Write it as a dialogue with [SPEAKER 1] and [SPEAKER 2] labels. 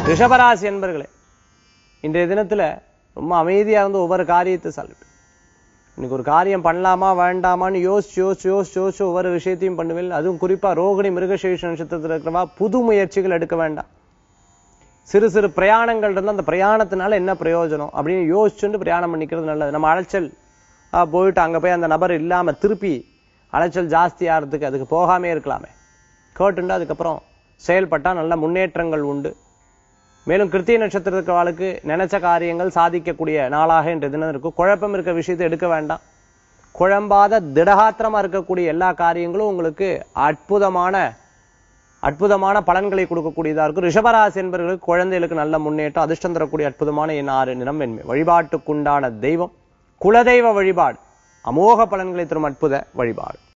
[SPEAKER 1] ரிஷபராசி என்பர்களே இன்றைய தினத்துல ரொம்ப அமைதியா இருந்து ஒவ்வொரு காரியத்தை சொல்லிட்டு இன்னைக்கு ஒரு காரியம் பண்ணலாமா வேண்டாமான்னு யோசிச்சு யோசிச்சு யோசிச்சு யோசிச்சு ஒவ்வொரு விஷயத்தையும் பண்ணுவேன் அதுவும் குறிப்பா ரோகிணி மிருகசேஷ நட்சத்திரத்தில் இருக்கிறவா புது முயற்சிகள் எடுக்க வேண்டாம் சிறு சிறு பிரயாணங்கள் இருந்தால் அந்த பிரயாணத்தினால என்ன பிரயோஜனம் அப்படின்னு யோசிச்சுட்டு பிரயாணம் பண்ணிக்கிறது நல்லது நம்ம அலைச்சல் ஆ, போயிட்டு அங்க போய் அந்த நபர் இல்லாம திருப்பி அலைச்சல் ஜாஸ்தி ஆகிறதுக்கு அதுக்கு போகாமே இருக்கலாமே கேட்டுண்டு அதுக்கப்புறம் செயல்பட்டா நல்ல முன்னேற்றங்கள் உண்டு மேலும் கிருத்திய நட்சத்திரத்துக்கு நினைச்ச காரியங்கள் சாதிக்கக்கூடிய நாளாக இன்றைய தினம் இருக்கும் குழப்பம் இருக்க விஷயத்தை எடுக்க வேண்டாம் குழம்பாத திடகாத்திரமா இருக்கக்கூடிய எல்லா காரியங்களும் உங்களுக்கு அற்புதமான அற்புதமான பலன்களை கொடுக்கக்கூடியதா இருக்கும் ரிஷபராசி என்பவர்களுக்கு குழந்தைகளுக்கு நல்ல முன்னேற்றம் அதிர்ஷ்டம் தரக்கூடிய அற்புதமான என் ஆறு நிறம் வெண்மை வழிபாட்டுக்குண்டான தெய்வம் குலதெய்வ வழிபாடு அமோக பலன்களை தரும் அற்புத வழிபாடு